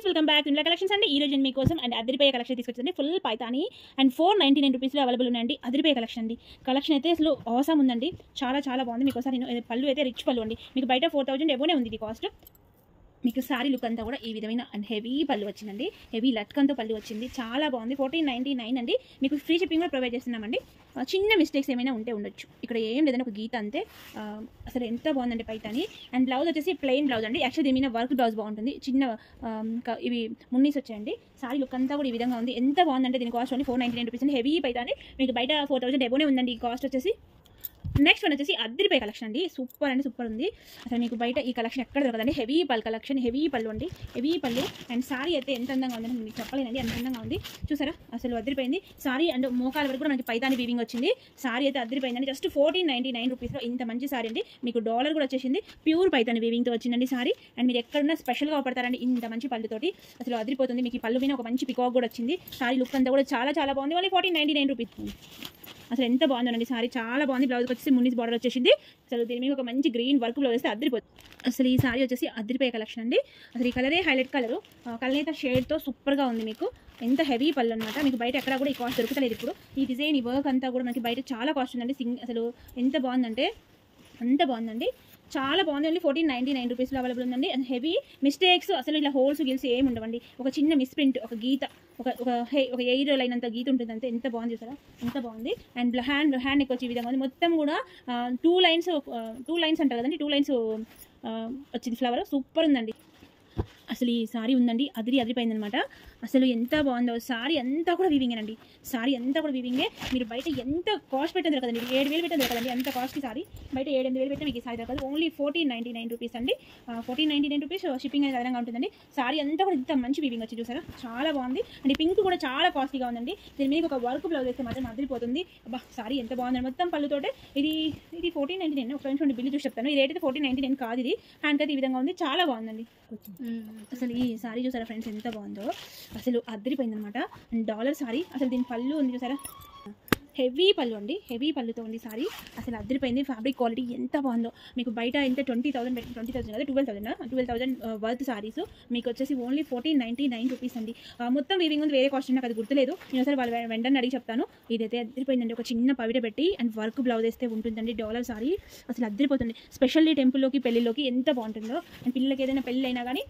welcome back ఇంట్లో collections అండి ఈ రోజు నేను మీకోసం అండ్ అదిరిపోయే కలెక్షన్ తీసుకొచ్చింది full Paithani and four ninety nine రూపీస్లో అవైలబుల్ ఉన్నాయండి అదిరిపోయే కలెక్షన్ అండి కలెక్షన్ అయితే అసలు అవసరం ఉందండి చాలా చాలా బాగుంది మీకు ఒకసారి నేను పళ్ళు అయితే రిచ్ పళ్ళు అండి మీకు బయట ఫోర్ థౌజండ్ ఎవోనే ఉంది ఇది కాస్ట్ మీకు సారీ లుక్ అంతా కూడా ఈ విధమైన అండ్ హెవీ పళ్ళు వచ్చిందండి హెవీ లట్కంతో పళ్ళు వచ్చింది చాలా బాగుంది ఫోర్టీన్ నైంటీ నైన్ అండి మీకు ఫ్రీ షిప్పింగ్ కూడా ప్రొవైడ్ చేస్తున్నామండి ఆ, చిన్న మిస్టేక్స్ ఏమైనా ఉంటే ఉండొచ్చు ఇక్కడ ఏం లేదని ఒక గీత అంతే ఆ, అసలు ఎంత బాగుందండి పైతాని అండ్ బ్లౌజ్ వచ్చేసి ప్లెయిన్ బ్లౌజ్ అండి యాక్చువల్లీ దీని మీద వర్క్ బ్లౌజ్ బాగుంటుంది చిన్న ఆ, క- ఇవి మున్నీస్ వచ్చాయండి సారీ లుక్ అంతా కూడా ఈ విధంగా ఉంది ఎంత బాగుందంటే దీని cost only four ninety nine rupees అండి హెవీ పైతాని మీకు బయట ఫోర్ థౌసండ్ ఎబోనే ఉందండి ఈ కాస్ట్ వచ్చేసి నెక్స్ట్ వన్ వచ్చేసి అద్దరిపై కలెక్షన్ అండి సూపర్ అండి సూపర్ ఉంది అసలు మీకు బయట ఈ కలెక్షన్ ఎక్కడ దొరకదండి హెవీ పల్ కలెక్షన్ హెవీ పళ్ళు అండి హెవీ పళ్ళు అండ్ సారీ అయితే ఎంత అందంగా ఉందని మీకు చెప్పలేనండి ఎంత అందంగా ఉంది చూసారా అసలు అద్దరిపోయింది సారీ అండ్ మోకాల వరకు కూడా మనకి పైతాని వీవింగ్ వచ్చింది సారీ అయితే అద్దరిపోయిందండి జస్ట్ ఫోర్టీన్ నైంటీ నైన్ రూపీస్లో ఇంత మంచి సారీ అండి మీకు డాలర్ కూడా వచ్చేసింది ప్యూర్ పైతాని వీవింగ్తో వచ్చిందండి సారీ అండ్ మీరు ఎక్కడున్నా స్పెషల్గా పడతారండి ఇంత మంచి పళ్ళుతోటి అసలు అదిరిపోతుంది మీకు ఈ పళ్ళు మీద ఒక మంచి పికాక్ కూడా వచ్చింది సారీ లుక్ అంతా కూడా చాలా చాలా బాగుంది only fourteen ninety nine rupees అసలు ఎంత బాగుందండి సారీ చాలా బాగుంది బ్లౌజ్ వచ్చేసి మున్నీస్ బార్డర్ వచ్చేసింది అసలు దీని మీద ఒక మంచి గ్రీన్ వర్క్ బ్లౌజ్ వస్తే అద్దరిపోతుంది అసలు ఈ సారీ వచ్చేసి అద్దరిపోయే కలెక్షన్ అండి అసలు ఈ కలరే హైలైట్ కలర్ కలనేత షేడ్తో సూపర్గా ఉంది మీకు ఎంత హెవీ పళ్ళు అనమాట మీకు బయట ఎక్కడ కూడా ఈ కాస్ట్ దొరుకుతలేదు ఇప్పుడు ఈ డిజైన్ ఈ వర్క్ అంతా కూడా మనకి బయట చాలా కాస్ట్ ఉందండి సింగ్ అసలు ఎంత బాగుందంటే అంత బాగుందండి చాలా బాగుంది ఓన్లీ ఫోర్టీన్ నైంటీ నైన్ రూపీస్లో అవైలబుల్ ఉందండి అండ్ హెవీ మిస్టేక్స్ అసలు ఇలా హోల్స్ గిల్స్ ఏమి ఉండవండి ఒక చిన్న మిస్ప్రింట్ ఒక గీత ఒక ఒక హే ఒక ఎయిర్ లైన్ అంత గీత ఉంటుంది అంతే ఎంత బాగుంది చూసారా ఎంత బాగుంది అండ్ హ్యాండ్ హ్యాండ్ నెక్ వచ్చి ఈ విధంగా ఉంది మొత్తం కూడా టూ లైన్స్ టూ లైన్స్ అంటారు కదండి టూ లైన్స్ వచ్చింది ఫ్లవర్ సూపర్ ఉందండి అసలు ఈ సారీ ఉందండి అదిరి అదిరిపోయిందనమాట అసలు ఎంత బాగుందో సారీ అంతా కూడా వీవింగేనండి సారీ అంతా కూడా వీవింగే మీరు బయట ఎంత కాస్ట్ పెట్టిన దొరకదండి ఏడు వేలు పెట్టిన దొరకదండి అంత కాస్ట్లీ సారీ బయట ఏడు ఎనిమిది వేలు పెట్టిన మీకు ఈ సారీ దొరకదు only fourteen ninety nine rupees అండి fourteen ninety nine rupees shipping అనేది అదనంగా ఉంటుందండి సారీ అంతా కూడా ఇంత మంచి వీవింగ్ వచ్చి చూసారా చాలా బాగుంది అండ్ ఈ పింక్ కూడా చాలా కాస్ట్లీగా ఉందండి దీని మీద ఒక వర్క్ బ్లౌజ్ వేస్తే మాత్రం అదిరిపోతుంది అబ్బా సారీ ఎంత బాగుందండి మొత్తం పళ్ళుతోటే ఇది ఇది ఫోర్టీన్ నైంటీ నైన్ ఒక నిమిషం బిల్లు చూసి చెప్తాను ఈ రేట్ అయితే ఫోర్టీన్ నైంటీ నైన్ కాదు ఇది హ్యాండ్ అయితే ఈ విధంగా ఉంది చాలా బాగుందండి అసలు ఈ సారీ చూసారా ఫ్రెండ్స్ ఎంత బాగుందో అసలు అద్దరిపోయిందనమాట అండ్ డాలర్ సారీ అసలు దీని పళ్ళు ఉంది చూసారా హెవీ పళ్ళు అండి హెవీ పళ్ళుతో ఉంది సారీ అసలు అద్దరిపోయింది ఫ్యాబ్రిక్ క్వాలిటీ ఎంత బాగుందో మీకు బయట ఎంత ట్వంటీ థౌసండ్ పెట్టి ట్వంటీ థౌసండ్ కదా twelve thousand twelve thousand worth saris మీకు వచ్చేసి only fourteen ninety nine rupees అండి ఆ, మొత్తం వీవింగ్ ఉంది వేరే కాస్ట్ నాకు అది గుర్తులేదు నేను ఒకసారి వాళ్ళ వెంటనే అడిగి చెప్తాను ఇదైతే అద్దరిపోయిందండి ఒక చిన్న పవిట పెట్టి అండ్ వర్క్ బ్లౌజ్ వేస్తే ఉంటుందండి డాలర్ సారీ అసలు అద్దరిపోతుంది స్పెషల్లీ టెంపుల్లోకి పెళ్ళిలోకి ఎంత బాగుంటుందో అండ్ పిల్లలకి ఏదైనా పెళ్ళి అయినా కానీ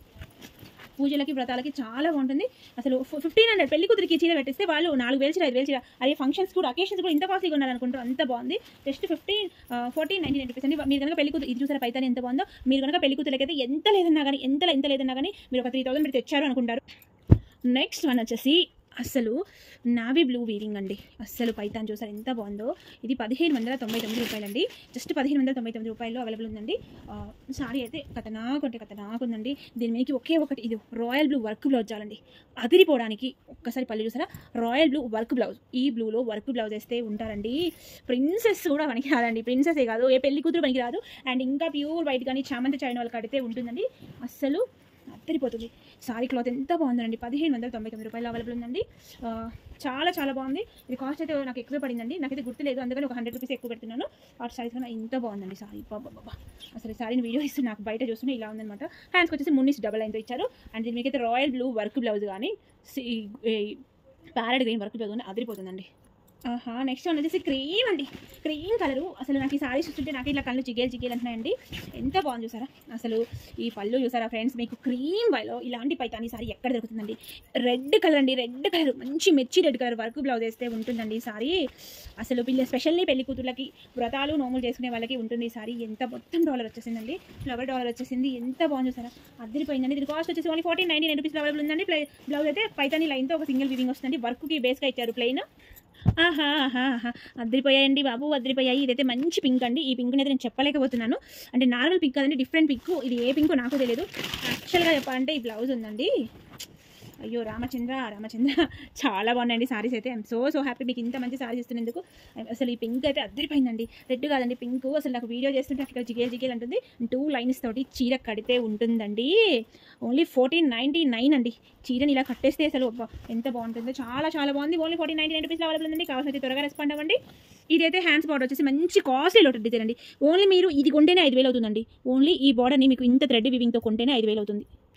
పూజలకి వ్రతాలకి చాలా బాగుంటుంది అసలు ఫిఫ్టీన్ హండ్రెడ్ పెళ్లి కూతురికి చీర పెట్టిస్తే వాళ్ళు నాలుగు వేలు చీర ఐదు వేలు చీర అదే ఫంక్షన్స్ కూడా అకేషన్స్ కూడా ఇంత కాస్ట్లీగా ఉన్నారనుకుంటారు అంత బాగుంది just fifteen fourteen ninety nine rupees అండి మీరు కనుక పెళ్లి కూతురు ఇది చూసారా పైతాని ఎంత బాగుందో మీరు కనుక పెళ్లి కూతురులకి అయితే ఎంత లేదన్నా కానీ ఎంత ఎంత లేదన్నా కానీ మీరు ఒక త్రీ థౌసండ్ మీరు తెచ్చారు అనుకుంటారు నెక్స్ట్ వన్ వచ్చేసి అసలు నావీ బ్లూ వీవింగ్ అండి అస్సలు పైతాన్ చూసారు ఎంత బాగుందో ఇది పదిహేను వందల తొంభై తొమ్మిది రూపాయలండి జస్ట్ పదిహేను వందల తొంభై తొమ్మిది రూపాయలు అవైలబుల్ ఉందండి ఆ, సారీ అయితే కథనాకు అంటే కథనాకు ఉందండి దీని మీదకి ఒకే ఒకటి ఇది రాయల్ బ్లూ వర్క్ బ్లౌజ్ చాలండి అదిరిపోవడానికి ఒక్కసారి పళ్ళు చూసారా రాయల్ బ్లూ వర్క్ బ్లౌజ్ ఈ బ్లూలో వర్క్ బ్లౌజ్ వేస్తే ఉంటారండి ప్రిన్సెస్ కూడా పనికి రాదండి ప్రిన్సెసే కాదు ఏ పెళ్లి కూతురు పనికి రాదు అండ్ ఇంకా ప్యూర్ వైట్ కానీ చామంతి చాయిన వాళ్ళకి కడితే ఉంటుందండి అస్సలు అద్దరిపోతుంది సారీ క్లాత్ ఎంత బాగుందండి పదిహేను వందల తొంభై తొమ్మిది రూపాయలు అవైలబుల్ ఉందండి ఆ, చాలా చాలా బాగుంది ఇది కాస్ట్ అయితే నాకు ఎక్కువ పడిందండి నాకైతే గుర్తులేదు అందుకని ఒక హండ్రెడ్ రూపీస్ ఎక్కువ పెడుతున్నాను ఆ సారీస్ కన్నా ఇంత బాగుందండి సారీ బాబా అసలు ఈ సారీని వీడియో ఇస్తే నాకు బయట చూస్తుంటే ఇలా ఉందన్నమాట హ్యాండ్స్కి వచ్చేసి మున్నిస్ డబల్ లైన్తో ఇచ్చారు అండ్ దీని మీకైతే రాయల్ బ్లూ వర్క్ బ్లౌజ్ కానీ ప్యారెడ్ గ్రీన్ వర్క్ బ్లౌజ్ కానీ అదిరిపోతుందండి ఆహా నెక్స్ట్ వన్ వచ్చేసి క్రీమ్ అండి క్రీమ్ కలరు అసలు నాకు ఈ సారీస్ చూస్తుంటే నాకు ఇలా కళ్ళు చిగేలు చిగేలు అంటున్నాయండి ఎంత బాగుంది చూసారా అసలు ఈ పళ్ళు చూసారా ఫ్రెండ్స్ మీకు క్రీమ్ వైలో ఇలాంటి పైతాని సారీ ఎక్కడ దొరుకుతుందండి రెడ్ కలర్ అండి రెడ్ కలర్ మంచి మిర్చి రెడ్ కలర్ వర్క్ బ్లౌజ్ వేస్తే ఉంటుందండి ఈ సారీ అసలు పిల్ల స్పెషల్లీ పెళ్లి కూతుర్లకి వ్రతాలు నోములు చేసుకునే వాళ్ళకి ఉంటుంది ఈ సారీ ఎంత మొత్తం డాలర్ వచ్చేసిందండి ఫ్లవర్ డాలర్ వచ్చేసింది ఎంత బాగుంది చూసారా అదిరిపోయిందండి దీని కాస్ట్ వచ్చేసి only forty ninety nine rupees available ఉందండి ప్లే బ్లౌజ్ అయితే పైతాని లైన్తో ఒక సింగిల్ వివింగ్ వస్తుందండి వర్క్కి బేస్గా ఇచ్చారు ప్లెయిన్ ఆహా ఆహా ఆహా అద్దరిపోయాయండి బాబు అద్దరిపోయాయి ఇదైతే మంచి పింక్ అండి ఈ పింక్ అయితే నేను చెప్పలేకపోతున్నాను అంటే నార్మల్ పింక్ కదండి డిఫరెంట్ పింక్ ఇది ఏ పింక్ నాకు తెలియదు యాక్చువల్గా చెప్పాలంటే ఈ బ్లౌజ్ ఉందండి అయ్యో రామచంద్ర రామచంద్ర చాలా బాగున్నాయండి సారీస్ అయితే ఐమ్ సో సో హ్యాపీ మీకు ఇంత మంచి సారీస్ ఇస్తున్నందుకు అసలు ఈ పింక్ అయితే అద్దరిపోయిందండి రెడ్ కాదండి పింక్ అసలు నాకు వీడియో చేస్తుంటే అక్కడ జిగేల్ జిగేల్ అంటుంది టూ లైన్స్ తోటి చీర కడితే ఉంటుందండి ఓన్లీ ఫోర్టీన్ నైంటీ నైన్ అండి చీరని ఇలా కట్టేస్తే అసలు అబ్బా ఎంత బాగుంటుందో చాలా చాలా బాగుంది only forty ninety nine rupees available ఉందండి కావాల్సిన త్వరగా రెస్పాండ్ అవ్వండి ఇదైతే హ్యాండ్స్ బార్డర్ వచ్చేసి మంచి కాస్ట్లీ లోటెడ్ డిజైన్ అండి ఓన్లీ మీరు ఇది కొంటేనే ఐదు వేలు అవుతుందండి ఓన్లీ ఈ బార్డర్ని మీకు ఇంత థ్రెడ్ వివింగ్తో కొంటేనే ఐదు వేలు అవుతుంది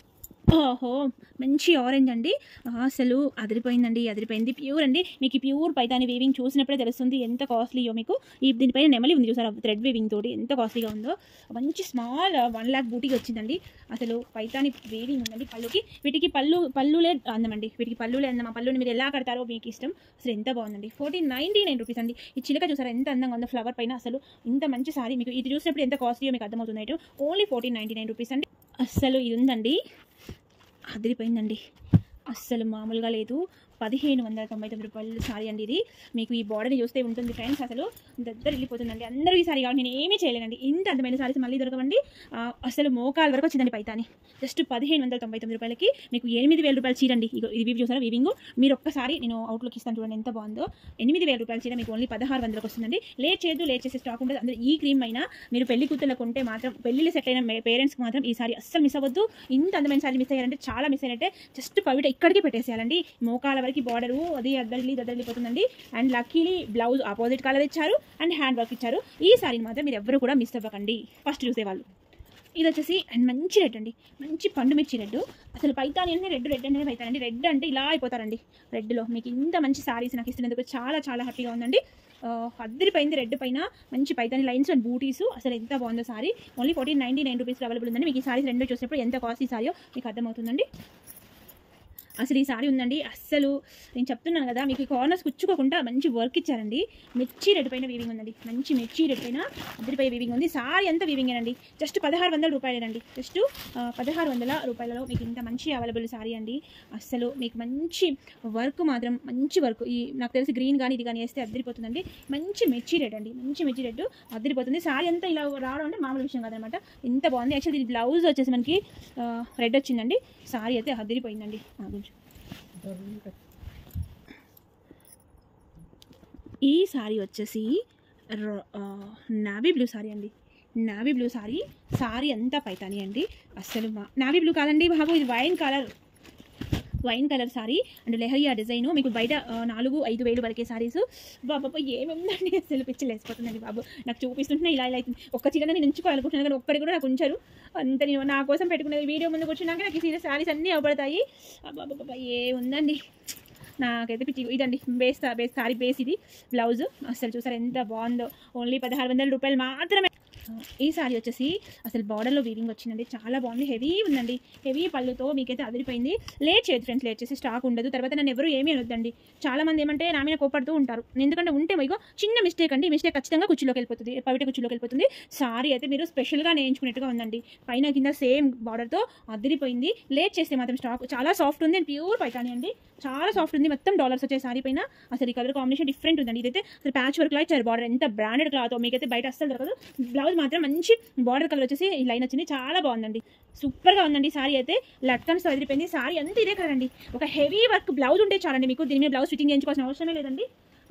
ఓహో మంచి ఆరెంజ్ అండి ఆ, అసలు అదిరిపోయిందండి అదిరిపోయింది ప్యూర్ అండి మీకు ఈ ప్యూర్ పైతాని వీవింగ్ చూసినప్పుడే తెలుస్తుంది ఎంత కాస్ట్లీయో మీకు ఈ దీనిపైన నెమలి ఉంది చూసారా థ్రెడ్ వీవింగ్ తోటి ఎంత కాస్ట్లీగా ఉందో మంచి స్మాల్ వన్ ల్యాక్ బూటీకి వచ్చిందండి అసలు పైతాని వీవింగ్ ఉందండి పళ్ళుకి వీటికి పళ్ళు పళ్ళులే అందమండి వీటికి పళ్ళులే అందం ఆ పళ్ళుని మీరు ఎలా కడతారో మీకు ఇష్టం అసలు ఎంత బాగుందండి ఫోర్టీన్ నైంటీ నైన్ రూపీస్ అండి ఈ చిలక చూసారా ఎంత అందంగా ఉందో ఫ్లవర్ పైన అసలు ఇంత మంచి సారీ మీకు ఇది చూసినప్పుడు ఎంత కాస్ట్లీయో మీకు అర్థమవుతుంది అయితే only fourteen ninety nine rupees అండి అస్సలు ఇది ఉందండి అదిరిపోయిందండి అస్సలు మామూలుగా లేదు పదిహేను వందల తొంభై తొమ్మిది రూపాయలు సారీ అండి ఇది మీకు ఈ బార్డర్ని చూస్తే ఉంటుంది ఫ్రెండ్స్ అసలు దగ్గర వెళ్ళిపోతుందండి అందరూ ఈ సారీ కావాలి నేను ఏమీ చేయలేనండి ఇంత అందమైన సారీస్ మళ్ళీ దొరకవండి ఆ, అసలు మోకాల వరకు వచ్చిందండి పైతాని జస్ట్ పదిహేను వందల తొంభై తొమ్మిది రూపాయలకి మీకు ఎనిమిది వేల రూపాయలు చీరండి ఇగో ఇది వీవ్ చూసారా వీవింగ్ మీరు ఒక్కసారి నేను అవుట్లుక్ ఇస్తాను చూడండి ఎంత బాగుందో ఎనిమిది వేల రూపాయల చీర మీకు ఓన్లీ పదహారు వందలకు వస్తుందండి లేట్ చేయదు లేట్ చేసే స్టాక్ ఉండదు అందరూ ఈ క్రీమ్ అయినా మీరు పెళ్లి కూతుర్లకు ఉంటే మాత్రం పెళ్లిళ్ళు సెట్ అయిన పేరెంట్స్కి మాత్రం ఈ సారీ అస్సలు మిస్ అవ్వద్దు ఇంత అందమైన సారీ మిస్ అయ్యారంటే చాలా మిస్ అయినట్టే జస్ట్ పవిట ఇక్కడికి పెట్టేసేయాలండి మోకాల వరకు బార్డరు అది అద్దరిల్లి దద్దరిల్లిపోతుందండి and luckily blouse opposite colour ఇచ్చారు అండ్ హ్యాండ్ వర్క్ ఇచ్చారు ఈ సారీని మాత్రం మీరు ఎవరు కూడా మిస్ అవ్వకండి ఫస్ట్ చూసేవాళ్ళు ఇది వచ్చేసి అండ్ మంచి రెడ్ అండి మంచి పండు మిర్చి రెడ్ అసలు పైతాని అంటే రెడ్ రెడ్ అనేది పైతాన్ అండి రెడ్ అంటే ఇలా అయిపోతారండి రెడ్లో మీకు ఇంత మంచి సారీస్ నాకు ఇస్తున్నందుకు చాలా చాలా హ్యాపీగా ఉందండి ఆ, అద్దరిపోయింది రెడ్ పైన మంచి పైతాని లైన్స్ అండ్ బూటీస్ అసలు ఎంత బాగుందో sari only fourteen ninety nine rupees available ఉందండి మీకు ఈ సారీస్ రెండు చూసినప్పుడు ఎంత కాస్ట్లీ సారీయో మీకు అర్థమవుతుందండి అసలు ఈ సారీ ఉందండి అస్సలు నేను చెప్తున్నాను కదా మీకు కార్నర్స్ కుచ్చుకోకుండా మంచి వర్క్ ఇచ్చారండి మిర్చి రెడ్ పైన వీవింగ్ ఉందండి మంచి మిర్చి రెడ్ పైన అద్దరిపై వీవింగ్ ఉంది సారీ అంతా వీవింగ్ అండి జస్ట్ పదహారు వందల రూపాయలేనండి జస్ట్ పదహారు వందల రూపాయలలో మీకు ఇంత మంచి అవైలబుల్ సారీ అండి అస్సలు మీకు మంచి వర్క్ మాత్రం మంచి వర్క్ ఈ నాకు తెలిసి గ్రీన్ కానీ ఇది కానీ వేస్తే అద్దరిపోతుందండి మంచి మిర్చి రెడ్ అండి మంచి మిర్చి రెడ్ అద్దరిపోతుంది సారీ అంతా ఇలా రావడం అంటే మామూలు విషయం కాదనమాట ఇంత బాగుంది యాక్చువల్లీ దీని బ్లౌజ్ వచ్చేసి మనకి రెడ్ వచ్చిందండి సారీ అయితే అద్దరిపోయిందండి ఆ, కొంచెం ఈ సారీ వచ్చేసి నావీ బ్లూ సారీ అండి నావీ బ్లూ సారీ సారీ అంతా పైతాని అండి అస్సలు మా నావీ బ్లూ కాదండి బాబు ఇది wine colour wine colour sari and leheriya design మీకు బయట ఆ, నాలుగు ఐదు వేలు వరకే సారీస్ బాబా ఏమేమిందండి అసలు పిచ్చి లేసిపోతుందండి బాబు నాకు చూపిస్తుంటున్నా ఇలా ఇలా అవుతుంది ఒక్క చీర నేను ఉంచుకోవాలనుకుంటున్నాను కానీ ఒక్కడి కూడా నాకు ఉంచారు అంత నేను నా కోసం పెట్టుకునేది వీడియో ముందు కూర్చున్నాక నాకు ఈ సీరియస్ సారీస్ అన్నీ అవపడతాయి బాబా ఏ ఉందండి నాకైతే పిచ్చి ఇదండి బేస్ బేస్ సారీ బేస్ ఇది బ్లౌజ్ అసలు చూసారు ఎంత బాగుందో ఓన్లీ పదహారు వందల రూపాయలు మాత్రమే ఈ సారీ వచ్చేసి అసలు బార్డర్లో వీవింగ్ వచ్చిందండి చాలా బాగుంది హెవీ ఉందండి హెవీ పళ్ళుతో మీకైతే అదిరిపోయింది లేట్ చేయదు ఫ్రెండ్స్ లేట్ చేసి స్టాక్ ఉండదు తర్వాత నన్ను ఎవరు ఏమీ అనొద్దండి చాలా మంది ఏమంటే నా మీద కోపడుతూ ఉంటారు ఎందుకంటే ఉంటే ఇగో చిన్న మిస్టేక్ అండి మిస్టేక్ ఖచ్చితంగా కుర్చీలోకి వెళ్ళిపోతుంది పవిట కుర్చీలోకి వెళ్ళిపోతుంది సారీ అయితే మీరు స్పెషల్గా నేయించుకున్నట్టుగా ఉందండి పైన కింద సేమ్ బార్డర్తో అదిరిపోయింది లేట్ చేస్తే మాత్రం స్టాక్ చాలా సాఫ్ట్ ఉంది అండ్ ప్యూర్ పైతాని అండి చాలా సాఫ్ట్ ఉంది మొత్తం డాలర్స్ వచ్చే సారీ పైన అసలు ఈ కలర్ కాంబినేషన్ డిఫరెంట్ ఉందండి ఇదైతే అసలు ప్యాచ్ వర్క్ లా ఇచ్చారు బార్డర్ ఎంత బ్రాండెడ్ క్లాత్ మీకైతే బయట అస్సలు దొరకదు బ్లౌజ్ మాత్రం మంచి బార్డర్ కలర్ వచ్చేసి ఈ లైన్ వచ్చింది చాలా బాగుందండి సూపర్గా ఉందండి సారీ అయితే లట్కన్స్ అదిరిపోయింది సారీ అంతా ఇదే కదండి ఒక హెవీ వర్క్ బ్లౌజ్ ఉంటే చాలండి మీకు దీని మీద బ్లౌజ్ ఫిట్టింగ్ చేయించుకోవాల్సిన అవసరమే లేదండి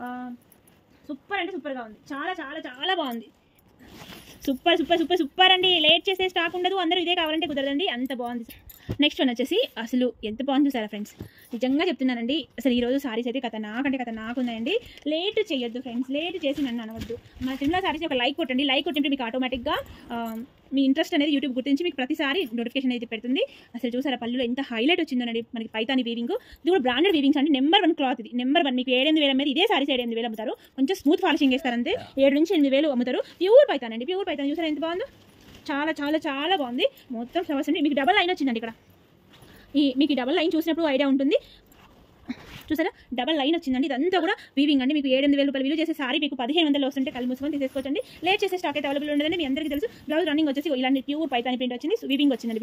సూపర్ అంటే సూపర్గా ఉంది చాలా చాలా చాలా బాగుంది సూపర్ సూపర్ సూపర్ సూపర్ అండి లేట్ చేసే స్టాక్ ఉండదు అందరూ ఇదే కావాలంటే కుదరదండి అంత బాగుంది నెక్స్ట్ వన్ వచ్చేసి అసలు ఎంత బాగుంది చూసారా ఫ్రెండ్స్ నిజంగా చెప్తున్నానండి అసలు ఈ రోజు సారీస్ అయితే కథ నాకంటే కథ నాకున్నాయండి లేట్ చేయొద్దు ఫ్రెండ్స్ లేట్ చేసి నన్ను అనవద్దు మన తిరుమల సారీస్ ఒక లైక్ కొట్టండి లైక్ కొట్టింటే మీకు ఆటోమేటిక్గా ఆ, మీ ఇంట్రెస్ట్ అనేది యూట్యూబ్ గుర్తించి మీకు ప్రతిసారి నోటిఫికేషన్ అయితే పెడుతుంది అసలు చూసారా పళ్ళులో ఎంత హైలైట్ వచ్చిందోనండి మనకి పైతాని వీవింగ్ ఇది కూడా బ్రాండెడ్ వీవింగ్స్ అండి నెంబర్ వన్ క్లాత్ ఇది నెంబర్ వన్ మీకు ఏడెనిమిది వేల మీద ఇదే సారీస్ ఏడెనిమిది వేలు అమ్ముతారు కొంచెం స్మూత్ పాలిషింగ్ చేస్తారంతే ఏడు నుంచి ఎనిమిది వేలు అమ్ముతారు ప్యూర్ పైతాన్ అండి ప్యూర్ పైతాన్ చూసారా ఎంత బాగుందో చాలా చాలా చాలా బాగుంది మొత్తం ఫ్లవర్స్ అండి మీకు డబల్ లైన్ వచ్చిందండి ఇక్కడ ఈ మీకు ఈ డబల్ లైన్ చూసినప్పుడు ఐడియా ఉంటుంది చూసారా డబల్ లైన్ వచ్చిందండి ఇదంతా కూడా వీవింగ్ అండి మీకు ఏడు వేల రూపాయలు విలువ చేసే సారీ మీకు పదిహేను వందలు వస్తుంటే కళ్ళు మూసుకొని తీసేసుకోవచ్చండి లేట్ చేసే స్టాక్ అయితే అవైలబుల్ ఉండదండి మీ అందరికీ తెలుసు బ్లౌజ్ రన్నింగ్ వచ్చేసి ఇలాంటి ప్యూర్ పైతాని ప్రింట్ వచ్చింది వీవింగ్ వచ్చిందండి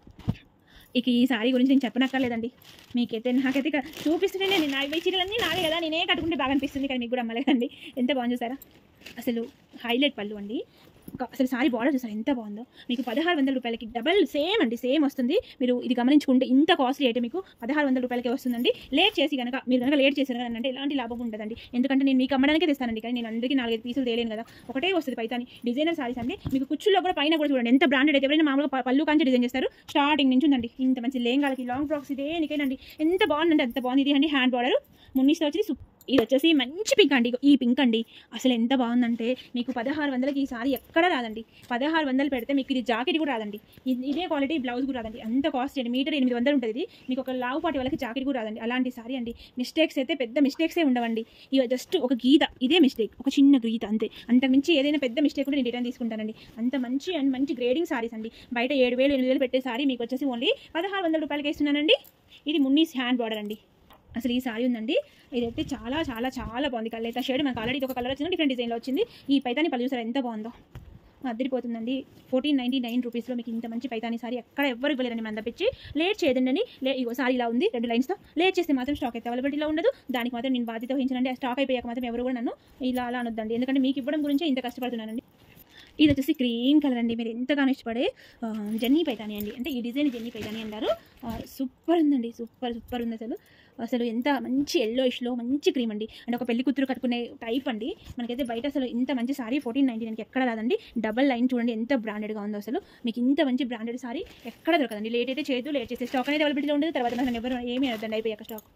ఇక ఈ సారీ గురించి నేను చెప్పనక్కర్లేదండి మీకైతే నాకైతే ఇక చూపిస్తుంటే నేను నా ఈ చీరలన్నీ నావే కదా నేనే కట్టుకుంటే బాగా అనిపిస్తుంది కానీ మీకు కూడా అమ్మలేదండి ఎంత బాగుంది చూసారా అసలు హైలైట్ పళ్ళు అండి ఒక- అసలు సారీ బార్డర్ చూసారు ఎంత బాగుందో మీకు పదహారు వందల రూపాయలకి డబల్ సేమ్ అండి సేమ్ వస్తుంది మీరు ఇది గమనించుకుంటే ఇంత కాస్ట్లీ అయితే మీకు పదహారు వందల రూపాయలకే వస్తుందండి లేట్ చేసి కనుక మీరు కనుక లేట్ చేశారు కనుక అంటే ఎలాంటి లాభం ఉండదండి ఎందుకంటే నేను మీకు అమ్మడానికే తెస్తానండి కానీ నేను అందరికీ నాలుగైదు పీసులు తేలేను కదా ఒకటే వస్తుంది పైతాని డిజైనర్ సారీస్ అండి మీకు కుచ్చుల్లో కూడా పైన కూడా చూడండి ఎంత బ్రాండెడ్ అయితే ఎవరైనా మామూలుగా ప- పళ్ళు కాంచి డిజైన్ చేస్తారు స్టార్టింగ్ నుంచి ఉందండి ఇంత మంచి లేంగాలకి లాంగ్ ఫ్రాక్స్ ఇదేనికేనండి ఎంత బాగుందండి అంత బాగుంది ఇది అండి హ్యాండ్ బార్డర్ మున్నిస్తో వచ్చి ఇది వచ్చేసి మంచి పింక్ అండి ఇగో ఈ పింక్ అండి అసలు ఎంత బాగుందంటే మీకు పదహారు వందలకి ఈ సారీ ఎక్కడ రాదండి పదహారు వందలు పెడితే మీకు ఇది జాకెట్ కూడా రాదండి ఇది- ఇదే క్వాలిటీ బ్లౌజ్ కూడా రాదండి అంత కాస్ట్ అండి మీటర్ ఎనిమిది వందలు ఉంటుంది ఇది మీకు ఒక లావు పాటి వాళ్ళకి జాకెట్ కూడా రాదండి అలాంటి సారీ అండి మిస్టేక్స్ అయితే పెద్ద మిస్టేక్సే ఉండవండి ఇక జస్ట్ ఒక గీత ఇదే మిస్టేక్ ఒక చిన్న గీత అంతే అంతకుమించి ఏదైనా పెద్ద మిస్టేక్ కూడా నేను రిటర్న్ తీసుకుంటానండి అంత మంచి అండ్ మంచి గ్రేడింగ్ సారీస్ అండి బయట ఏడు వేలు ఎనిమిది వేలు పెట్టే సారీ మీకు వచ్చేసి ఓన్లీ పదహారు వందల రూపాయలకి ఇస్తున్నానండి ఇది మున్నీస్ హ్యాండ్ బార్డర్ అండి అసలు ఈ సారీ ఉందండి ఇదైతే చాలా చాలా చాలా బాగుంది కలర్ అయితే షేడ్ మనకు ఆల్రెడీ ఒక కలర్ వచ్చింది డిఫరెంట్ డిజైన్లో వచ్చింది ఈ పైతాని పళ్ళు చూసారు ఎంత బాగుందో అద్దరిపోతుందండి ఫోర్టీన్ నైంటీ నైన్ రూపీస్లో మీకు ఇంత మంచి పైతాని సారీ ఎక్కడ ఎవ్వరు ఇవ్వలేరండి మన తప్పించి లేట్ చేయదండి లే ఇగో సారీ ఇలా ఉంది రెండు లైన్స్తో లేట్ చేస్తే మాత్రం స్టాక్ అయితే అవైలబిలిటీలో ఉండదు దానికి మాత్రం నేను బాధ్యత వహించనండి ఆ స్టాక్ అయిపోయాక మాత్రం ఎవరు కూడా నన్ను ఇలా అలా అనొద్దండి ఎందుకంటే మీకు ఇవ్వడం గురించే ఇంత కష్టపడుతున్నానండి ఇది వచ్చేసి క్రీమ్ కలర్ అండి మీరు ఎంతగానో ఇష్టపడే ఆ, జెన్నీ పైతాని అండి అంటే ఈ డిజైన్ జెన్నీ పైతాని అంటారు ఆ, సూపర్ ఉందండి సూపర్ సూపర్ ఉంది అసలు అసలు ఎంత మంచి ఎల్లో ఇష్లో మంచి క్రీమ్ అండి అంటే ఒక పెళ్లి కూతురు కట్టుకునే టైప్ అండి మనకైతే బయట అసలు ఇంత మంచి సారీ ఫోర్టీన్ నైన్టీ నైన్కి ఎక్కడ రాదండి డబల్ లైన్ చూడండి ఎంత బ్రాండెడ్గా ఉందో అసలు మీకు ఇంత మంచి బ్రాండెడ్ సారీ ఎక్కడ దొరకదండి లేట్ అయితే చేయదు లేట్ చేస్తే స్టాక్ అనేది అవైలబిలిటీలో ఉండదు తర్వాత మనం ఎవరు ఏమీ అనొద్దండి అయిపోయాక స్టాక్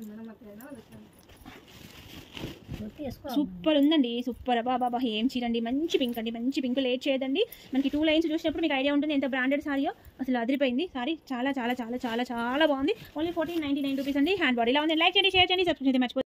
సూపర్ ఉందండి సూపర్ అబ్బా బాబా ఏం చీరండి మంచి పింక్ అండి మంచి పింక్ లేట్ చేయదండి మనకి టూ లైన్స్ చూసినప్పుడు మీకు ఐడియా ఉంటుంది ఎంత బ్రాండెడ్ సారీయో అసలు అదిరిపోయింది సారీ చాలా చాలా చాలా చాలా చాలా బాగుంది only fourteen ninety nine rupees అండి హ్యాండ్ బాడీ ఇలా ఉంది లైక్ చేయండి షేర్ చేయండి సబ్స్క్రైబ్ చేయండి మర్చిపోతే